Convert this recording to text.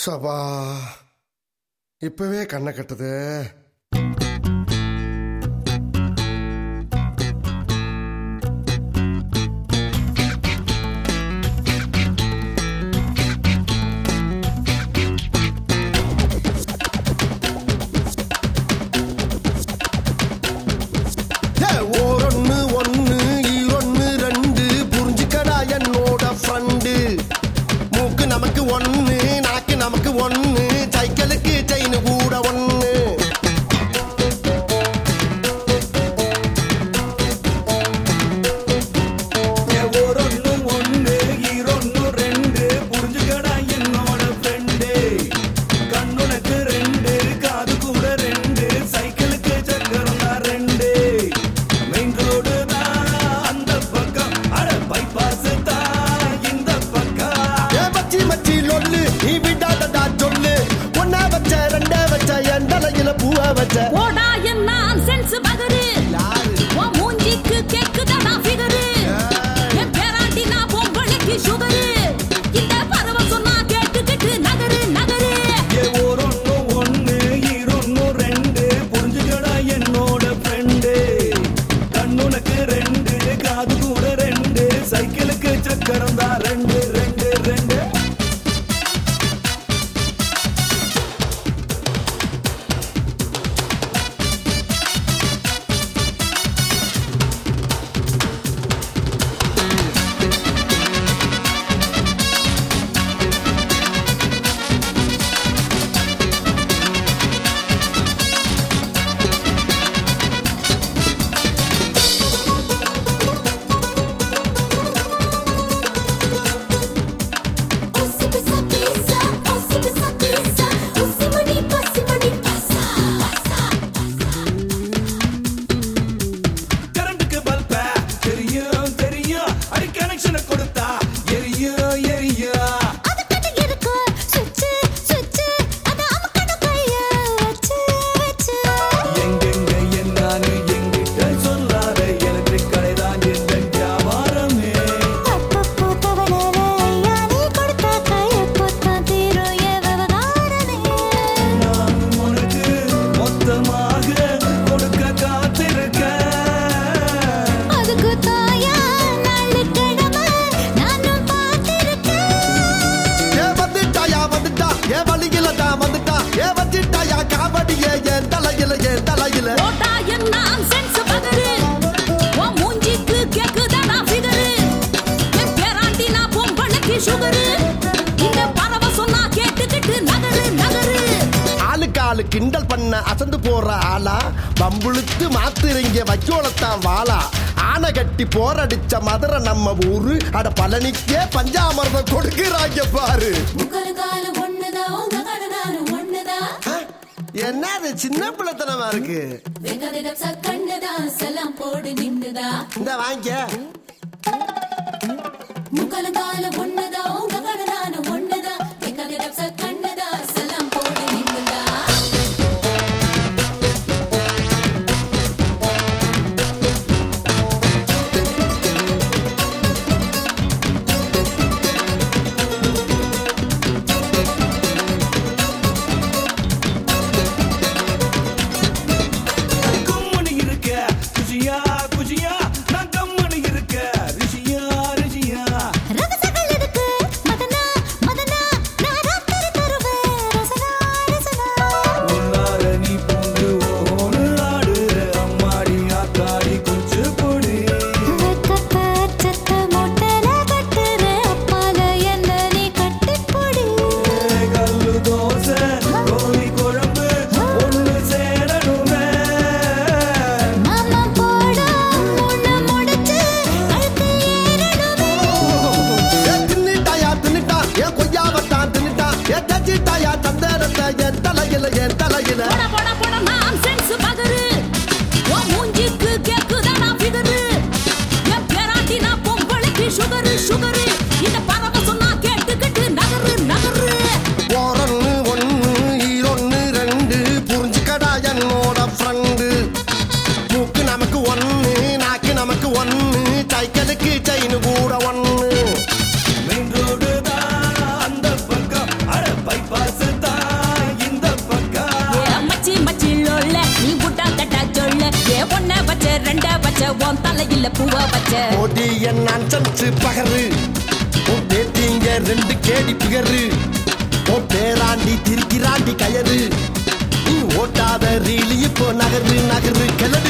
சபா இப்பவே கண்ணை கட்டுது ஓரொன்னு ஒன்னு ஈரொன்னு ரெண்டு புரிஞ்சுக்கடா என்னோட ஃப்ரெண்டு மூக்கு நமக்கு ஒன்னு நாக்கு நமக்கு ஒன்னு சைக்கிளுக்கு செயின் கூட ஒன்னு ஒரொன்னு ஒண்ணு ஈரொன்னு ரெண்டு புரிஞ்சுக்கடா என்னோட ஃப்ரெண்டு கண்ணுனக்கு ரெண்டு காது கூட ரெண்டு சைக்கிளுக்கு சக்கரம் தான் ரெண்டு மெயின் ரோடு தான் அந்த பக்கம் அட பைபாஸ் தான் இந்த பக்கம் ஏ மச்சி மச்சி லொல்லு நீ விடாதடா சொல்லு ஒன்னா வச்ச ரெண்டா வச்ச என் தலையில பூவா வச்ச போடா என்ன சென்ஸ் பகரு உன் மூஞ்சிக்கு கேக்குதடா ஃபிகரு என் பேராண்டி நான் பொம்பளைக்கு சுகரு இந்த பறவை சொன்னா கேட்டுக்கிட்டு நகரு நகரு ஏ ஒரொன்னு ஒண்ணு ஈரொன்னு ரெண்டு புரிஞ்சுக்கடா என்னோட ஃப்ரெண்டு கண்ணுனக்கு ரெண்டு காது கூட ரெண்டு சைக்கிளுக்கு சக்கரம் தான் ரெண்டு ரெண்டு ரெண்டு Ossi pisa pisa, ossi pisa pisa, ossi mani passi mani passa. கரண்ட்டுக்கு பல்ப தெரியும் தெரியும் அடி கனெக்ஷனை கொடுத்தா எரியும் எரியும் அதுக்கிட்ட இருக்கு சுவிட்ச் சுவிட்ச் அத அமுக்கணும் கைய வச்சு வச்சு எங்கெங்க என்னான்னு எங்கிட்ட சொல்லாத எலக்ட்ரிக் கடை தான் எந்த வியாபாரமே அப்பப்போ தவணல ஐயா நீ கொடுத்த கையப்போ தான் தீரும் என் விவகாரமே நான் உனக்கு மொத்தமாக கொடுக்க காத்திருக்கேன் அதுக்கு தாயா நாளு கிழமை நானும் பார்த்திருக்கேன் ஏ வந்துட்டாயா வந்துட்டா ஏ வழியில தான் வந்துட்டா ஏ வச்சிட்டாயா காவடிய என் தலையில என் தலையில போடா என்ன சென்ஸ் பகரு உன் மூஞ்சிக்கு கேக்குதடா ஃபிகரு என் பேராண்டி நான் பொம்பளைக்கு சுகரு இந்த பறவை சொன்னா கேட்டுக்கிட்டு நகரு நகரு ஆளுக்கு ஆளு கிண்டல் பண்ண அசந்து போற ஆளா பம்புழுத்து மாத்துறீங்க வைக்கோலத்தான் வாளா ஆனை கட்டி போரடிச்ச மதுரை நம்ம ஊரு அட பழனிக்கே பஞ்சாமிரதம் கொடுக்குறாங்க பாரு முகலுகால ஒண்ணுதான் உங்க கடனால ஒண்ணுதான் என்னது சின்ன பிள்ளைத்தனமா இருக்கு வெங்கதிடம் சக்கண்ணுதான் செல்லாம் போடு நின்னுதா இந்த வாங்கிக்க முகலுகால ஒண்ணுதான் உங்க கடனால ஒண்ணுதான் வெங்கதிடம் சக்கண்ணுதான் செல்லாம் போடு நின்னுதா கும்மணி இருக்க குஜியா குஜியா நான் கம்மணி இருக்க ரிஷியா ரிஷியா ரகசகள் இருக்கு மதனா மதனா நான் ராத்திரி தருவேன் ரசனா ரசனா உள்ளார நீ பூந்து ஓன்னு ஆடுற அம்மாடி ஆத்தாடி குச்சு பொடி வெக்கப்பச்சத்த மொட்டல கட்டுற அப்பால என்ன நீ கட்டிப்பொடி கல்லு தோசை கோழி குழம்பு ஒண்ணு சேரணுமே மாமா போடா முன்ன முடிச்சு கழுத்து ஏறணுமே ஏ தின்னுட்டாயா தின்னுட்டா ஏ கொய்யாவத்தான் தின்னுட்டா ஏ தச்சிட்டாயா தந்தரத்தை என் தலையில என் தலையில போடா போடா போடா நான் சென்ஸ் பகரு உன் மூஞ்சிக்கு கேக்குதடா ஃபிகரு என் பேராண்டி நான் பொம்பளைக்கு சுகரு சுகரு இந்த பறவை சொன்னா கேட்டுக்கிட்டு நகரு நகரு ஓரொன்னு ஒன்னு ஈரொன்னு ரெண்டு புரிஞ்சுக்கடா என்னோட ஃப்ரெண்டு மூக்கு நமக்கு ஒன்னு நாக்கு நமக்கு ஒன்னு சைக்கிளுக்கு செயின் கூட ஒன்னு மெயின் ரோடு தான் அந்த பக்கம் அட பைபாஸ் என் பொண்ண வச்ச ரெண்ட வச்ச உன் தலையில பூவ வச்ச ஓடி என் அஞ்சன்ஸ் பகரு உன் பேத்திங்க ரெண்டு கேடி பிகரு உன் பேராண்டி திருக்கிறாண்டி கயறு நீ ஓட்டாத ரீலி இப்போ நகரு நகரு கிளறு